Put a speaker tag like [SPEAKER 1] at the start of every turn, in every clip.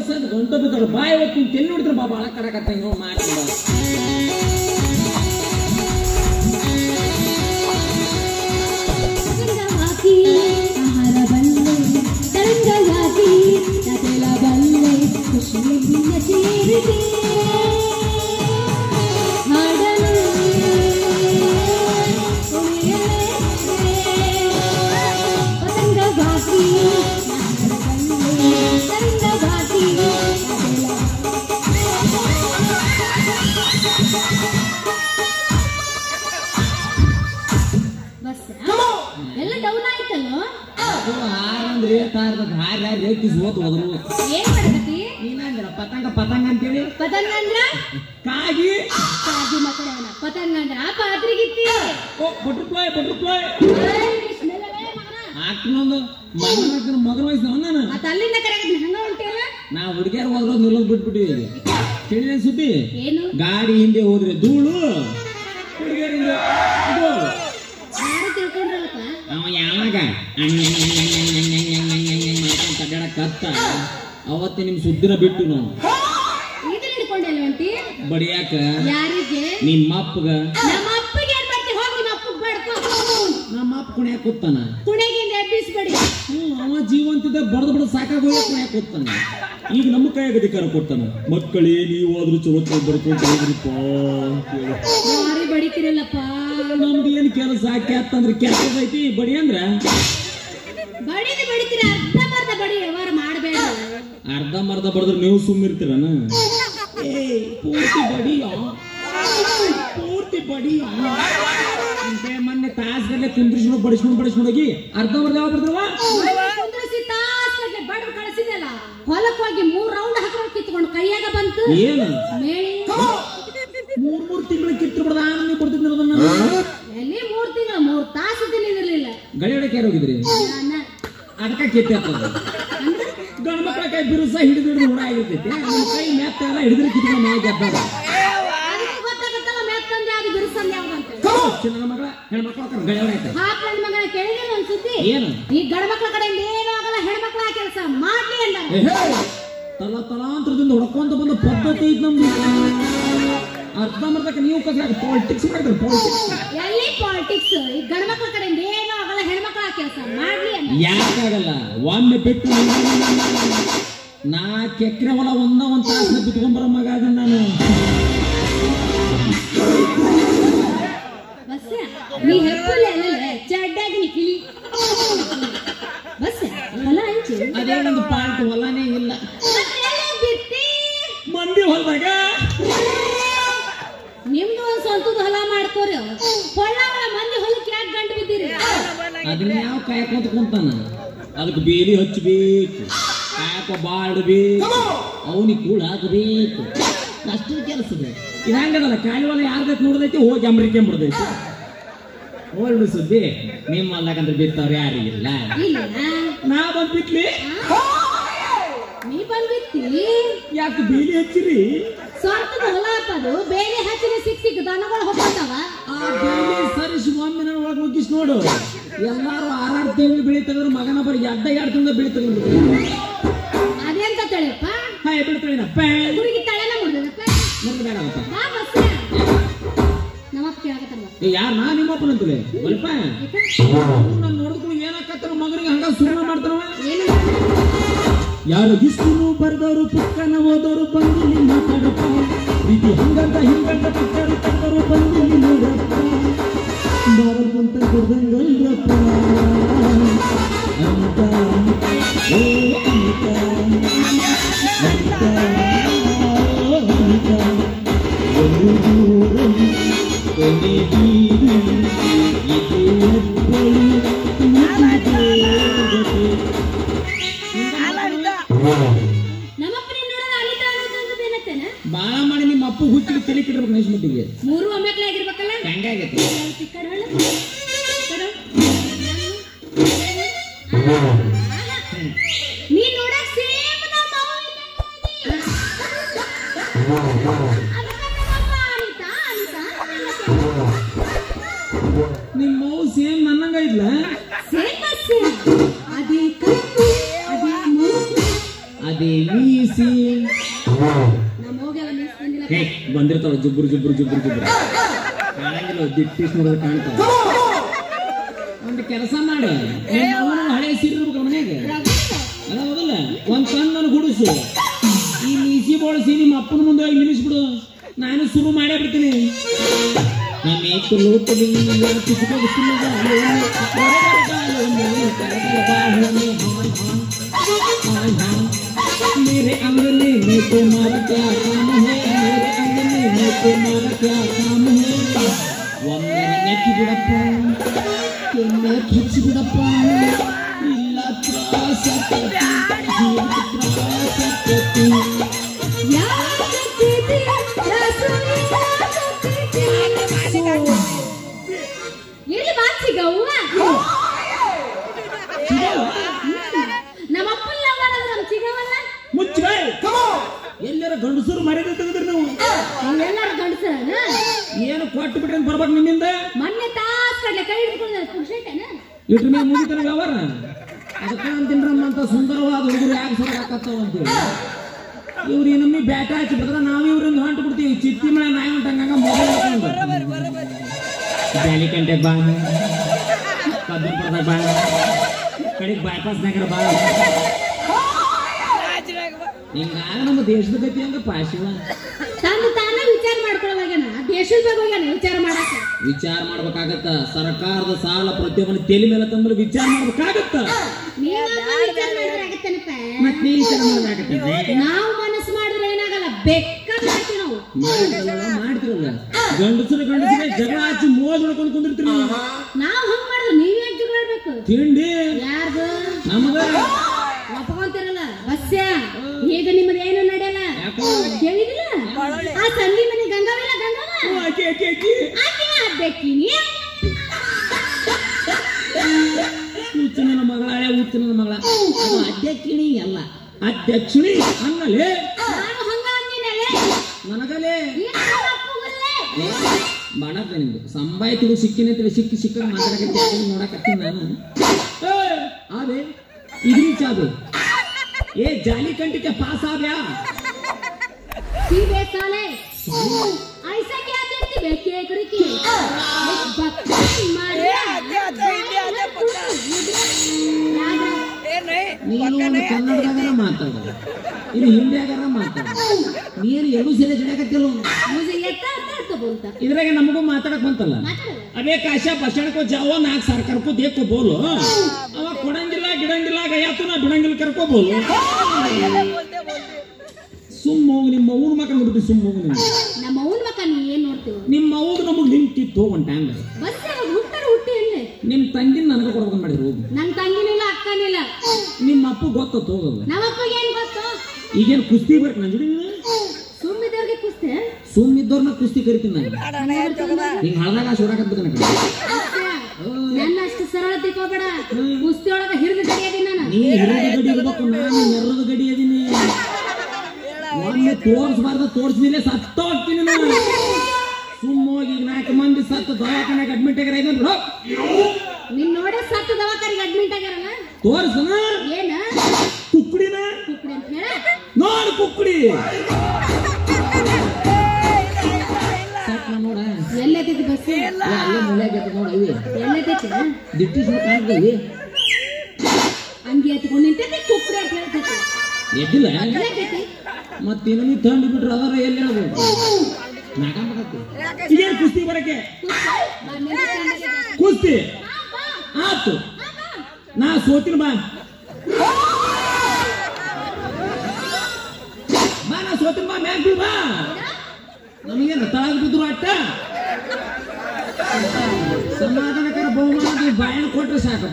[SPEAKER 1] ಹೊಸದ್ ಗಂಟ ಬಿದ್ದಾಳ ಬಾಯಿ ಹೊತ್ತು ತೆಲ್ಲಿ ನೋಡಿದ್ರೆ ಬಾ ಬಾಳ ಕಡಕತ್ತ ಹಿಂಗ ಮಾಡ್ತಿಲ್ಲ
[SPEAKER 2] ಹಾಕಿ ಆಹಾರ ಬಲ್ಲೆ ತರಂಗ ಹಾಕಿ ಕದಲ ಬಲ್ಲೆ ಖುಷಿಯಿಂದ ಸೇರಿದೆ ಹಾಡಲು ಪತಂಗ ಬಾಕಿ ಆಹಾರ ಬಲ್ಲೆ ತರಂಗ ಬಾಕಿ ಕದಲ ಬಸ್ ಎಲ್ಲ ಡೌನ್ ಆಯ್ತಲ್ಲ
[SPEAKER 1] ಅದು ಹಾರಂದ್ರೆ ತಾರದ ಹಾರ ರೇಖಿಸ್ ಹೋತ್ ಹೋದ್ರು
[SPEAKER 2] ಏನ್ ಮಾಡಕತ್ತಿ
[SPEAKER 1] ನೀನಂದ್ರ ಪತಂಗ ಪತಂಗ ಅಂತೇಳಿ
[SPEAKER 2] ಪತಂಗ ಅಂದ್ರ
[SPEAKER 1] ಕಾಗಿ
[SPEAKER 2] ಕಾಜಿ ಮಕ್ಕಳ ಪತಂಗ ಅಂದ್ರ ಪಾತ್ರಿಗಿತ್ತಿ
[SPEAKER 1] ಓ ಬಟರ್ಫ್ಲೈ ಬಟರ್ಫ್ಲೈ ಹಾಕ್ನೊಂದು ಮಗನ ಮಗನ ವಯಸ್ಸು ನಾನು
[SPEAKER 2] ಮತ್ತ ಅಲ್ಲಿಂದ ಕರೆಗದ್ ಹಂಗ ಹೊಂಟಿಯಲ್ಲ
[SPEAKER 1] ನಾ ಹುಡುಗಿಯರ್ ಹೋದ್ರ ನಿಲ್ಲೋದ್ ಬಿಟ್ಬಿಟ್ಟಿವಿ ಕೇಳಿದೆ ಸುದ್ದಿ
[SPEAKER 2] ಏನು
[SPEAKER 1] ಗಾಡಿ ಹಿಂದೆ ಹೋದ್ರೆ ಧೂಳು ಹುಡುಗಿಯರಿಂದ ಇದು
[SPEAKER 2] ಯಾರು ತಿಳ್ಕೊಂಡ್ರಲ್ಲಪ್ಪ
[SPEAKER 1] ಅವ ಯಾವಾಗ ಮಾಡ್ಕೊಂಡ್ ಕಡ್ಡಾಡ ಕತ್ತ ಅವತ್ತೆ ನಿಮ್ ಸುದ್ದಿನ ಬಿಟ್ಟು ನಾವು
[SPEAKER 2] ಇದನ್ನ ಹಿಡ್ಕೊಂಡೆಲ್ಲ ಹೊಂಟಿ
[SPEAKER 1] ಬಡಿಯಾಕ
[SPEAKER 2] ಯಾರಿಗೆ
[SPEAKER 1] ನಿಮ್ಮ ಅಪ್ಪಗ
[SPEAKER 2] ನಮ್ಮ ಅಪ್ಪಗೆ ಏನ್ ಮಾಡ್ತಿ ಹೋಗಿ ನಿಮ್ಮ ಅಪ್ಪಗ್ ಬಡ್ಕೊ
[SPEAKER 1] ನಮ್ಮ ಅಪ್ಪ ಕುಣ್ಯಾಕ ಕೂತಾನ
[SPEAKER 2] ಕುಣಗಿಂದ ಎಬ್ಬಿಸ್ಬೇಡಿ
[SPEAKER 1] ಹ್ಮ್ ಅವ ಜೀವಂತಿದ್ದ ಬಡದ್ ಬಡದ್ ಸಾಕಾಗೋಗಿ ಕುಣ್ಯಾಕ ಕೂತಾನ ಈಗ ನಮ್ಮ ಕೈಯಾಗ ಅಧಿಕಾರ ಕೊಡ್ತಾನ ಮಕ್ಕಳೇ ನೀವು ಆದ್ರೂ ಚಲೋ ಚಲೋ ಬರ್ಕೊಂಡು ಹೋಗ್ರಿಪ್ಪ ಅಂತೇಳಿ
[SPEAKER 2] ಯಾರಿ ಬಡಿತಿರಲ್ಲಪ್ಪ
[SPEAKER 1] ನಮ್ದು ಏನ್ ಕೆಲಸ ಕೆತ್ತಂದ್ರೆ ಕೆಟ್ಟದೈತಿ ಬಡಿ ಅಂದ್ರ
[SPEAKER 2] ಬಡಿದ ಬಡಿತೀರ ಅರ್ಧ ಮರ್ಧ ಬಡಿ ವ್ಯವಹಾರ ಮಾಡಬೇಡ
[SPEAKER 1] ಅರ್ಧ ಮರ್ಧ ಬಡದ್ರೆ ನೀವು ಸುಮ್ಮಿರ್ತೀರನ ಏ ಪೂರ್ತಿ ಬಡಿಯ ಪೂರ್ತಿ ಬಡಿಯ ಅಂತೆ ಮೊನ್ನೆ ತಾಸ್ಗಲ್ಲೇ ಕುಂದ್ರಿಸ್ಕೊಂಡು ಬಡಿಸ್ಕೊಂಡು ಬಡಿಸ್ಕೊಂಡು ಹೋಗಿ ಅರ್ಧ ಮರ್ಧ ಯಾವ ಬರ್ತಾವ
[SPEAKER 2] ಕುಂದ್ರಿಸಿ ತಾಸ್ಗಟ್ಲೆ ಬಡ್ದು ಕಳಿಸಿದಲ್ಲ ಹೊಲಕ್ ಹೋಗಿ ಮೂರ್ ರೌಂಡ್ ಹಾಕೊಂಡು ಕಿತ್ಕೊಂಡು ಕೈಯಾಗ ಬಂತು
[SPEAKER 1] ಏನು
[SPEAKER 2] ಮೇಳಿ
[SPEAKER 1] ಮೂರ್ ಮೂರ್ ತಿಂಗಳ ಕಿತ್ತು ಬಿಡದ ಆನಂದ ಕೊಡ್ತಿದ್ರು ಅದನ್ನ
[SPEAKER 2] ಎಲ್ಲಿ ಮೂರ್ ತಿಂಗಳು ಮೂರ್ ತಾಸು ತಿನ್ನಿದಿರ್ಲಿಲ್ಲ
[SPEAKER 1] ಗಳಿ ಹೊಡಕ್ಕೆ ಯಾರು ಹೋಗಿದ್ರಿ
[SPEAKER 2] ನಾನ
[SPEAKER 1] ಅದಕ್ಕ ಕೆತ್ತಿ ಆಗ್ತದ ಗಂಡ ಮಕ್ಕಳ ಕೈ ಬಿರುಸ ಹಿಡಿದು ಹಿಡಿದು ಹುಳ ಆಗಿರ್ತೈತಿ ನಮ್ಮ ಕೈ ಮೆತ್ತ ಎಲ್ಲ ಹಿಡಿದ್ರೆ ಕಿತ್ಕೊಂಡು ಮ್ಯಾಗ ಗೆದ್ದಾರ
[SPEAKER 2] ಅದಕ್ಕೆ ಗೊತ್ತಾಗತ್ತಲ್ಲ ಮೆತ್ತಂದ್ ಯಾವ್ದು ಬಿರುಸಂದ್ ಯಾವ್ದು ಅಂತ
[SPEAKER 1] ಚಿನ್ನ ಮಗಳ ಹೆಣ್ಮಕ್ಳ ಗಳಿ ಹೊಡೈತೆ
[SPEAKER 2] ಹಾಕೊಂಡು ಮಗನ ಕೇಳಿದ್ರೆ ಒಂದ್ ಸುದ್ದಿ
[SPEAKER 1] ಏನು
[SPEAKER 2] ಈ ಗಂಡ ಮಕ್ಳ ಕಡೆಯಿಂದ ಏನೂ ಆಗಲ್ಲ ಹೆಣ್ಮಕ್ಳ ಕೆಲಸ ಮಾಡ್ಲಿ ಅಂದ
[SPEAKER 1] ತಲ ತಲಾಂತರದಿಂದ ಹೊಡ್ಕೊಂತ ಬಂದ ಪದ್ಧತಿ ಐತಿ ನಮ್ದು ಅರ್ಧ ಮರ್ಧಕ್ಕೆ ನೀವು ಕಸ ಪಾಲಿಟಿಕ್ಸ್ ಮಾಡಿದ್ರೆ ಪಾಲಿಟಿಕ್ಸ್
[SPEAKER 2] ಎಲ್ಲಿ ಪಾಲಿಟಿಕ್ಸ್ ಈ ಗಂಡ ಮಕ್ಳ ಕಡೆಯಿಂದ ಏನೂ ಆಗಲ್ಲ ಹೆಣ್ಮಕ್ಳ ಕೆಲಸ ಮಾಡ್ಲಿ ಅಂದ
[SPEAKER 1] ಯಾಕಾಗಲ್ಲ ಒಮ್ಮೆ ಬಿಟ್ಟು ನಾಲ್ಕು ಎಕರೆ ಹೊಲ ಒಂದ ಒಂದ್ ತಾಸ ಬಿಟ್ಕೊಂಬರ ಮಗ ಅದನ್ನ ನಾನು
[SPEAKER 2] ಬಸ್ ನೀ ಹೆಪ್ಪಲ್ಲ ಅಲ್ಲೇ ಚಡ್ಡಾಗಿ ನೀ ಕಿಳಿ ಬಸ್ ಹೊಲ ಹಂಚು
[SPEAKER 1] ಅದೇ ಒಂದು ಪಾರ್ಟ್ ಹೊಲನೇ ಇಲ್ಲ
[SPEAKER 2] ಮತ್ತೆಲ್ಲಿ ಬಿತ್ತಿ
[SPEAKER 1] ಮಂದಿ ಹೊಲದಾಗ
[SPEAKER 2] ನಿಮ್ದು ಒಂದ್ ಸ್ವಂತದ ಹೊಲ ಮಾಡ್ಕೋರಿ ಹೊಳ್ಳಗಳ ಮಂದಿ ಹೊಲಕ್ಕೆ ಯಾಕೆ ಗಂಟು ಬಿದ್ದೀರಿ
[SPEAKER 1] ಅದನ್ನ ಯಾವ ಕಾಯ್ಕೊಂತ ಕುಂತಾನ ಅದಕ್ಕೆ ಬೇಲಿ ಹಚ್ಚಬೇಕು ಕಾಯಕ ಬಾಡ್ಬೇಕು ಅವನಿಗೆ ಕೂಳ ಹಾಕಬೇಕು ಅಷ್ಟು ಕೆಲಸದ ಇದು ಹಂಗದಲ್ಲ ಕಾಯಿ ಹೊಲ ಯಾರ್ದೈತಿ ನೋಡ್ದೈತಿ ಹೋಗಿ ಅಮ್ರಿಕೆ ಬಿಡ್ದೈತಿ ಒಳ್ಳೆ ಸುದ್ದಿ ನಿಮ್ಮ ಹೊಲ್ದಾಗಂದ್ರೆ ಬಿತ್ತವ್ರು ಯಾರಿಗಿಲ್ಲ
[SPEAKER 2] ಇಲ್ಲ
[SPEAKER 1] ನಾ ಬಂದ್ ಬಿತ್ಲಿ
[SPEAKER 2] ನೀ ಬಂದ್ಬಿತ್ತಿ
[SPEAKER 1] ಯಾಕೆ ಬೇಲಿ ಹಚ್ಚಿರಿ
[SPEAKER 2] ಸ್ವಂತದ ಹೊಲ ಹಾಕೋದು ಬೇರೆ ಹಚ್ಚಿನ ಸಿಕ್ ಸಿಕ್ ದನಗಳು ಹೋಗ್ತಾವ
[SPEAKER 1] ಆ ಬೇಲಿ ಸರಿಸಿ ಒಮ್ಮೆ ನಾನು ಒಳಗೆ ನುಗ್ಗಿಸಿ ನೋಡು ಎಲ್ಲಾರು ಆರಾರು ತಿಂಗಳು ಬೆಳಿತಂದ್ರೆ ಮಗನ ಬರೀ ಎಡ್ಡ ಎರಡು ತಿಂಗಳು ಬೆಳಿತಂದ್ರೆ
[SPEAKER 2] ಅದೆಂತ ತಿಳಿಯಪ್ಪ
[SPEAKER 1] ಹಾಯ್ ಬಿಡ್ತಾಳೇನಪ್ಪ
[SPEAKER 2] ಹುಡುಗಿ ತಲೆನ ಮುಡ್ದದಪ್ಪ
[SPEAKER 1] ಮುರ್ದು ಬೇಡ ಅಂತ
[SPEAKER 2] ಬಾ ಬಸ್ ನಮ್ಮಪ್ಪ ಕೇಳಕತ್ತಲ್ಲ
[SPEAKER 1] ಯಾರು ನಾ ನಿಮ್ಮಪ್ಪನ ಅಂತಲೇ ಸ್ವಲ್ಪ ನಾನು ನೋಡಿದ್ರು ಏನಾಕತ್ತಾನ ಮಗನಿಗೆ ಹಂಗ ಸುಮ್ಮನೆ ಮಾಡ್ತಾನವ
[SPEAKER 2] ಏನು
[SPEAKER 1] ಯಾರು ಇಷ್ಟು ಬರ್ದವರು ಪುಸ್ತಕನ ಓದೋರು ಬಂದಿಲ್ಲಿ ಮಾತಾಡಪ್ಪ ಪ್ರೀತಿ ಹಂಗಂತ ಹಿಂಗಂತ ಪಿಕ್ಚರ್ ತಂದರು ಬಂದಿಲ್ಲಿ ನೋಡಪ್ಪ ಬಾರಲ್ ಕುಂತ ಕೊಡ್ದಂಗಲ್ರಪ್ಪ ಅಂತ ಓ ಅಂತ ಅಂತ ಓ ಅಂತ ಒಂದು ದೂರ ಕೊನೆ ಬೀದಿ ಇದು ಒಬ್ಬಳು
[SPEAKER 2] ನಮ್ಮಪ್ಪ ನೀನ್ ನೋಡೋದು ಅನಿತ ಅನ್ನೋದು ಏನತ್ತೇನ
[SPEAKER 1] ಬಾಳ ಮಾಡಿ ನಿಮ್ಮ ಅಪ್ಪ ಹುಚ್ಚಿಗೆ ತಲೆ ಕಿಡ್ಬೇಕು ನೆಕ್ಸ್ಟ್ ಮಟ್ಟಿಗೆ
[SPEAKER 2] ಮೂರು ಒಮ್ಮೆಕ್ಲೆ ಆಗಿರ್ಬೇಕಲ್ಲ
[SPEAKER 1] ಹೆಂಗಾಗೈತೆ
[SPEAKER 2] ಈ ಕಡೆ ಹೊಳ್ಳು, ಈ ಕಡೆ ಹೊಳ್ಳು. ನೀ ನೋಡಕ್ ಸೇಮ್ ನಮ್ಮ ಅವ್ವ ಇದ್ದಂಗ್ ಅದಿ. ಅದಕ್ಕ ನಮ್ಮಪ್ಪ ಅನಿತಾ, ಅನಿತಾ ಅಂತ
[SPEAKER 1] ನಿಮ್ಮ ಅವು ಸೇಮ್ ನನ್ನಂಗ ಇದ್ಲ
[SPEAKER 2] ಸೇಮ್ ಬಸ್. ಅದೇ ಕಪ್ಪು, ಅದೇ ಮೂಗು.
[SPEAKER 1] ಅದೇ ಮೀಸ ಮೀಸಿ
[SPEAKER 2] ನಮ್ಮ ಹೋಗ್ಯಾವ ಮೀಸ್ ಬಂದಿಲ್ಲ
[SPEAKER 1] ಹೇ ಬಂದಿರ್ತಾವ ಜುಬ್ರು ಜುಬ್ರು ಜುಬ್ರು ಜುಬ್ರು ಕಾಣಂಗಿಲ್ಲ ದಿಟ್ಟಿಸ್ ನೋಡಿದ್ರೆ ಕಾಣ್ತಾವ ಒಂದು ಕೆಲಸ ಮಾಡು ನಿನ್ನ ಅವನು ಹಳೆ ಸೀರೆ ಇರ್ಬೇಕು ಮನೆಗೆ ಅದ ಹೌದಲ್ಲ ಒಂದ್ ಸಣ್ಣ ಗುಡಿಸು ಈ ಮೀಸಿ ಬೋಳಿಸಿ ನಿಮ್ಮ ಅಪ್ಪನ ಮುಂದೆ ಹೋಗಿ ನಿಲ್ಲಿಸ್ಬಿಡು ನಾನು ಶುರು ಮಾಡೇ ಬಿಡ್ತೀನಿ ನಮೇಕು ಲೋಕದಲ್ಲಿ ಕಿಸಿಕೊಳ್ಳುತ್ತಿಲ್ಲ मेरे अंगने में तुम्हारा क्या काम है मेरे अंगने में तुम्हारा क्या काम है ಒಮ್ಮೆ ನೆಕ್ಕಿ ಬಿಡಪ್ಪ ಕೆಮ್ಮೆ ಕಿಚ್ಚಿ ಬಿಡಪ್ಪ ಇಲ್ಲ ತ್ರಾಸ ತ್ರಾಸ
[SPEAKER 2] ಎಲ್ಲಿ ಬಾಚಿಗ ಹೂವ ನಮ್ಮ ಅಪ್ಪನ ಲವರ್ ನಮ್ ಸಿಗವಲ್ಲ
[SPEAKER 1] ಮುಚ್ಚ ಎಲ್ಲರ ಗಂಡಸರು ಮರ್ಯಾದೆ ತೆಗೆದ್ರಿ ನೀವು
[SPEAKER 2] ಎಲ್ಲಾರು ಗಂಡಸರನ
[SPEAKER 1] ಏನು ಕೊಟ್ಟು ಬಿಟ್ರೆ ಬರ್ಬೇಕು ನಿಮ್ಮಿಂದ
[SPEAKER 2] ಮೊನ್ನೆ ತಾಸ್ ಕಡ್ಲೆ ಕೈ ಹಿಡ್ಕೊಂಡು ಪುರುಷೇಟನ
[SPEAKER 1] ಇಟ್ರ ಮೇಲೆ ಮುಗಿತಾನ ವ್ಯವಹಾರ ಅದಕ್ಕೆ ಅಂತೀನ್ರಮ್ಮ ಅಂತ ಸುಂದರವಾದ ಹುಡುಗರು ಯಾಕೆ ಸರಕಾಕತ್ತಾವ ಅಂತೇಳಿ ಇವ್ರು ನಮ್ಮಿ ಬ್ಯಾಟ ಹಚ್ಚಿ ಬಿಡ್ತಾರ ನಾವು ಇವ್ರಿಂದ ಹೊಂಟು ಬಿಡ್ತೀವಿ ಚಿತ್ತಿ ಮಳೆ ನಾಯಿ ಹೊಂಟಂಗ ಮೊಬೈಲ್ ಜಾಲಿಕಂಟೆ ಬಾ ಕಬ್ಬನ್ಪುರದಾಗ ಬಾ ಕಡೆಗೆ ಬೈಪಾಸ್ ನಗರ ಬಾ ಹಿಂಗಾಗ ನಮ್ಮ ದೇಶದ ಗತಿ ಹಂಗ ಪಾಶಿವ
[SPEAKER 2] ತಾನು ತಾನೇ ವಿಚಾರ ಮಾಡ್ಕೊಳ್ಳೋವಾಗನ ದೇಶದ ಬಗ್ಗೆ ಹೋಗ್ಯಾನ ವಿಚಾರ ಮಾಡಕ
[SPEAKER 1] ವಿಚಾರ ಮಾಡ್ಬೇಕಾಗತ್ತ ಸರ್ಕಾರದ ಸಾಲ ಪ್ರತಿಯೊಬ್ಬನ ತಲೆ ಮೇಲೆ ತಂದ್ರೆ ವಿಚಾರ ಮಾಡ್ಬೇಕಾಗತ್ತ
[SPEAKER 2] ನೀವು ವಿಚಾರ ಮಾಡಿದ್ರೆ ಆಗತ್ತೇನಪ್ಪ
[SPEAKER 1] ಮತ್ತೆ ನೀ ವಿಚಾರ ಮಾಡ್ಬೇಕಾಗತ್ತೆ
[SPEAKER 2] ನಾವು ಮನಸ್ಸು ಮಾಡಿದ್ರೆ ಏನಾಗಲ್ಲ ಬೇಕಾದ್ ಮಾಡ್ತೀವಿ ನಾವು
[SPEAKER 1] ಮಾಡ್ತಿರಲ್ಲ ಮಾಡ್ತಿರಲ್ಲ ಗಂಡಸರು ಗಂಡಸರೇ ಜಗಳ ಹಚ್ಚಿ ಮೋಜ್ ಮಾಡ್ಕೊಂಡು ಕುಂದಿರ್ತೀರಿ ನೀವು.
[SPEAKER 2] ನಾವು ಹಂಗ್ ಮಾಡಿದ್ರೆ ನೀವ್ ಯಾಕೆ ಮಾಡ್ಬೇಕು
[SPEAKER 1] ತಿಂಡಿ
[SPEAKER 2] ಯಾರ್ದು
[SPEAKER 1] ನಮಗ
[SPEAKER 2] ಒಪ್ಕೊಂತಿರಲ್ಲ ಬಸ್ಯ ಈಗ ನಿಮ್ಮದು ಏನು ನಡೆಯಲ್ಲ
[SPEAKER 1] ಯಾಕೋ?
[SPEAKER 2] ಕೇಳಿದಿಲ್ಲ ಆ ಸಂಧಿ ಮನೆ ಗಂಗಾವಿಲ್ಲ ಗಂಗವ್ವ
[SPEAKER 1] ಆಕಿ ಆಕಿ ಆಕಿ
[SPEAKER 2] ಆಕೆ ಅದ್ದಕ್ಕಿನಿ
[SPEAKER 1] ಹುಚ್ಚನ ಮಗಳ ಹಳೆ ಹುಚ್ಚನ ಮಗಳ ಅದು ಅಧ್ಯಕ್ಷಿಣಿ ಅಲ್ಲ ಅಧ್ಯಕ್ಷಿಣಿ ಅನ್ನಲೇ
[SPEAKER 2] ನಾನು ಹಂಗ ಅಂದಿನಲೆ
[SPEAKER 1] ನನಗಲೇ
[SPEAKER 2] ಏನು ನಮ್ಮ ಅಪ್ಪಗಲ್ಲೇ
[SPEAKER 1] ಬಾಡಪ್ಪ ನಿಮ್ದು ಸಂಬಾಯಿ ತುಳು ಸಿಕ್ಕಿನ ತಿಳಿ ಸಿಕ್ಕಿ ಸಿಕ್ಕ ಮಾತಾಡಕತ್ತಿ ಅದನ್ನ ನೋಡಕತ್ತೀನಿ ನಾನು ಏ, ಆದೆ ಇದ್ರಿ ಚಾಬೆ ಏ ಜಾಲಿ ಕಂಟಿಕೆ ಪಾಸ್ ಆದ್ಯಾ
[SPEAKER 2] सीधे साले ऐसा क्या देखती बे केकड़ी की एक बकरी मारिया
[SPEAKER 1] ನೀನು ಒಂದು ಕನ್ನಡದಾಗಾರ ಮಾತಾಡ ಇದು ಹಿಂದಿಯಾಗಾರ ಮಾತಾಡ ನೀನು ಎಲ್ಲೂ ಸರಿ ಜಡಕತ್ತಿಲ್ಲ
[SPEAKER 2] मुझे ये ता ता तो बोलता
[SPEAKER 1] ಇದ್ರಾಗ ನಮಗೂ ಮಾತಾಡಕ್ ಬಂತಲ್ಲ
[SPEAKER 2] ಮಾತಾಡಲ್ಲ
[SPEAKER 1] ಅದೇ ಕಾಶ ಬಸ್ಟಾಂಡ್ಕೋ ಜಾವೋ ನಾಲ್ಕು ಸಾರ್ ಕರ್ಕೋ ದೇಕೋ ಬೋಲು ಅವ ಕೊಡಂಗಿಲ್ಲ ಗಿಡಂಗಿಲ್ಲ ಗಯಾತು ನಾ ಬಿಡಂಗಿಲ್ಲ ಕರ್ಕೋ ಬೋಲು ಸುಮ್ಮ ಹೋಗಿ ನಿಮ್ಮ ಅವ್ನ ಮಕ್ಕ ಬಿಟ್ಟು ಸುಮ್ಮ ಹೋಗಿ ನೀವು
[SPEAKER 2] ನಮ್ಮ ಅವನ ಮಕ್ಕ ನೀ ಏನ್ ನೋಡ್ತೀವಿ
[SPEAKER 1] ನಿಮ್ಮ ಅವ್ಗ ನಮಗೆ ಲಿಂಕ್ ಇತ್ತು ಒಂದು ಟೈಮ್
[SPEAKER 2] ಬಸ್ ಹುಟ್ಟಾರ ಹುಟ್ಟಿ ಎಲ್ಲಿ
[SPEAKER 1] ನಿಮ್ಮ ತಂಗಿನ ನನಗೆ ಕೊಡ್ಬೇಕು ಮಾಡಿದ್ರು ಹೋಗಿ
[SPEAKER 2] ನನ್ ತಂಗಿನಿಲ್ಲ ಅಕ್ಕನಿಲ್ಲ
[SPEAKER 1] ನಿಮ್ಮ ಅಪ್ಪ ಗೊತ್ತ ಹೋಗಲ್ಲ
[SPEAKER 2] ನಮ್ಮಪ್ಪಗೆ ಏನ್ ಗೊತ್ತು
[SPEAKER 1] ಈಗೇನು ಕುಸ್ತಿ ಬರ್ಬೇಕು ನನ್ನ ಜೋಡಿ ನೀನು
[SPEAKER 2] ಸುಮ್ಮಿದವ್ರಿಗೆ ಕುಸ್ತೆ
[SPEAKER 1] ಸುಮ್ಮ ಇದ್ದವ್ರನ್ನ ಕುಸ್ತಿ ಕರಿತೀನಿ ನಾನು ಹಿಂಗೆ ಹಳದಾಗ ಸುಡಾಕತ್ತ ನನಗೆ
[SPEAKER 2] ನನ್ನ ಅಷ್ಟು ಸರಳ ತಿಳ್ಕೊಬೇಡ ಕುಸ್ತಿ ಒಳಗ ಹಿರಿದು ಕಡಿಯೋದಿ ನಾನು
[SPEAKER 1] ನೀ ಹಿರಿದ ಗಡಿ ಇರ್ಬೇಕು ನಾನು ಮೆರ್ರದ ಗಡಿ ಅದೀನಿ ಒಮ್ಮೆ ತೋರಿಸ್ಬಾರ್ದ ತೋರಿಸಿದಿಲ್ಲ ಸತ್ತ ಹೋಗ್ತೀನಿ ನಾನು ಸುಮ್ಮ ಹೋಗಿ ಈಗ ನಾಲ್ಕು ಮಂದಿ ಸತ್ತು ದವಾಖಾನೆಗೆ ಅಡ್ಮಿಟ್ ಆಗ್ಯಾರ ಐದು ಬಿಡು
[SPEAKER 2] ನಿನ್ ನೋಡೇ ಸತ್ತು ದವಾಖಾನಿಗೆ ಅಡ್ಮಿಟ್ ಆಗ್ಯಾರಲ್ಲ
[SPEAKER 1] ತೋರ್ಸನ
[SPEAKER 2] ಏನ
[SPEAKER 1] ಕುಕ್ಕುಡಿನ
[SPEAKER 2] ಕುಕ್ಕಡಿ ಅಂತ ಹೇಳ
[SPEAKER 1] ನೋಡು ಕುಕ್ಕುಡಿ ಸತ್ ನೋಡ
[SPEAKER 2] ಎಲ್ಲೈತಿ ಬಸ್
[SPEAKER 1] ಏ, ಅಲ್ಲೇ ಮೂಲೆ ನೋಡ ಇವಿ
[SPEAKER 2] ಎಲ್ಲೈತಿ
[SPEAKER 1] ದಿಟ್ಟಿಸ್ ಕಾಣ್ತೀವಿ
[SPEAKER 2] ಅಂಗಿ ಹತ್ಕೊಂಡು ನಿಂತೈತಿ ಕುಕ್ಕಡಿ ಅಂತ ಹೇಳ್ತೈತಿ
[SPEAKER 1] ಎದ್ದಿಲ್ಲ
[SPEAKER 2] ಎಲ್ಲೈತಿ
[SPEAKER 1] ಮತ್ತೇನು ನೀ ತಂದು ಬಿಟ್ರೆ ಅದರ ಎಲ್ಲಿ ಹೇಳ್ಬೇಕು ನಾಕಂಬಕತ್ತಿ ಇದೇನು ಕುಸ್ತಿ ಬರಕ್ಕೆ ಕುಸ್ತಿ ಆತು ನಾ ಸೋತಿನ ಬಾ ಬಾ ನಾ ಸೋತಿನ ಬಾ ಮ್ಯಾಗ್ ಬೀಳ್ ಬಾ ನಮಗೇನು ತಳಗ ಬಿದ್ರು ಅಟ್ಟ ಸಮಾಧಾನಕರ ಬಹುಮಾನ ಬಾಯಣ ಕೊಟ್ರೆ ಸಾಕಪ್ಪ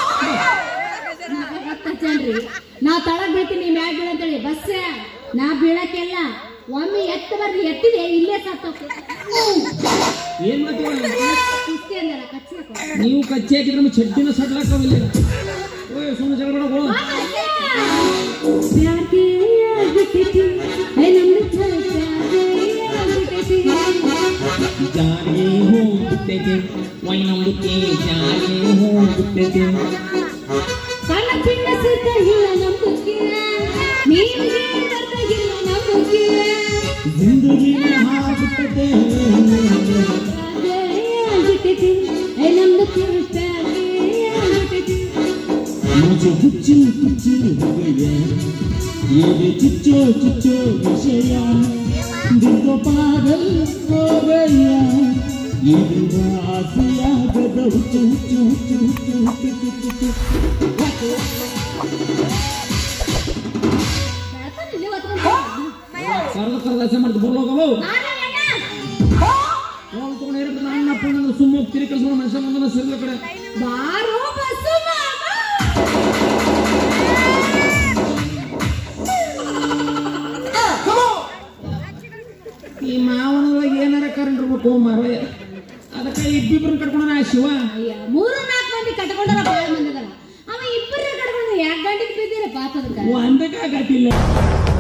[SPEAKER 2] ಗೊತ್ತೇನ್ರಿ ನಾ ತಳಗ್ ಬೀಳ್ತೀನಿ ಮ್ಯಾಗ್ ಬೀಳಂತೇಳಿ ಬಸ್ ನಾ ಬೀಳಕ್ಕೆಲ್ಲ ಒಮ್ಮೆ ಎತ್ತ ಬರ್ರಿ ಎತ್ತಿದೆ ಇಲ್ಲೇ ಸತ್ತೋಕೆ
[SPEAKER 1] ಏನ್ ಮಾಡ್ತೀವ
[SPEAKER 2] ಕುಸ್ತಿ ಅಂದಲ್ಲ ಕಚ್ಚಿ ಹಾಕೋ.
[SPEAKER 1] ನೀವು ಕಚ್ಚಿ ಹಾಕಿದ್ರೆ ನಮ್ಗೆ ಚಡ್ಡಿನ ಸಡ್ಲಾಕವಿಲ್ಲ ಓಯ್ ಸುಮ್ಮನೆ ಜಗಳ ಹೋಗು
[SPEAKER 2] प्यार के आग से थी है नम प्यार के आग से थी
[SPEAKER 1] ಜಾರಿ ಹೋಗುತ್ತದೆ ವೈನಂಬುತ್ತೆ ಜಾರಿ ಹೋಗುತ್ತದೆ
[SPEAKER 2] ಕಣ ಚಿನ್ನ ಸಿದ್ಧ ಇಲ್ಲ ನಮ್ಗೆ ನೀನು
[SPEAKER 1] ಹಿಂದಿರುಗಿ ಹಾಕುತ್ತದೆ
[SPEAKER 2] ಆಗ್ಬಿಟ್ಟೈತಿ ಏ ನಮ್ದು ಕಿವಿಷ್ಟ ಆಗ್ಬಿಟ್ಟೈತಿ
[SPEAKER 1] मुझे कुछ कुछ हो गया ये भी चिच्चो चिच्चो विषया दिल को पागल हो गया ये दिवासिया गदौ चू चू चू चू चू चू चू
[SPEAKER 2] ಬೆಳ್ತಾನೆ ಇಲ್ಲಿ ಒತ್ಕೊಂಡ್
[SPEAKER 1] ಕರ್ದ ಕರ್ದ ದಸ ಮಾಡ್ತು ಬರ್ಲೋಗವು
[SPEAKER 2] ಬಾರೋ ಅಣ್ಣ.
[SPEAKER 1] ಹೋಗಿ ತಗೊಂಡು ಇರಬೇಕು ನನ್ನ ಅಪ್ಪ ನನ್ನ ಸುಮ್ಮ ತಿರಿ ಕಳ್ಸೋಣ ಮನುಷ್ಯ ಮುಂದೆ ಸಿರ್ಲ ಕಡೆ
[SPEAKER 2] ಬಾರೋ ಬಸ್ಸು ಮಾಮ
[SPEAKER 1] ಈ ಮಾವನೊಳಗೆ ಏನಾರ ಕರೆಂಟ್ ಇರ್ಬೇಕು ಮಾರಯ್ಯ ಅದಕ್ಕೆ ಇಬ್ಬಿಬ್ರನ್ನ ಕಟ್ಕೊಂಡು ನಾ ಶಿವ
[SPEAKER 2] ಅಯ್ಯ ಮೂರು ನಾಲ್ಕು ಮಂದಿ ಕಟ್ಕೊಂಡಾರ ಬಾಳ ಮಂದಿ ಅದಾರ ಅವ ಇಬ್ಬರೇ ಕಟ್ಕೊಂಡು ಯಾಕೆ ಗಂಟಿಗೆ ಬಿದ್ದೀರ ಪಾತದಕ್ಕ
[SPEAKER 1] ಒಂದಕ್ಕಾಗತ್ತಿಲ್ಲ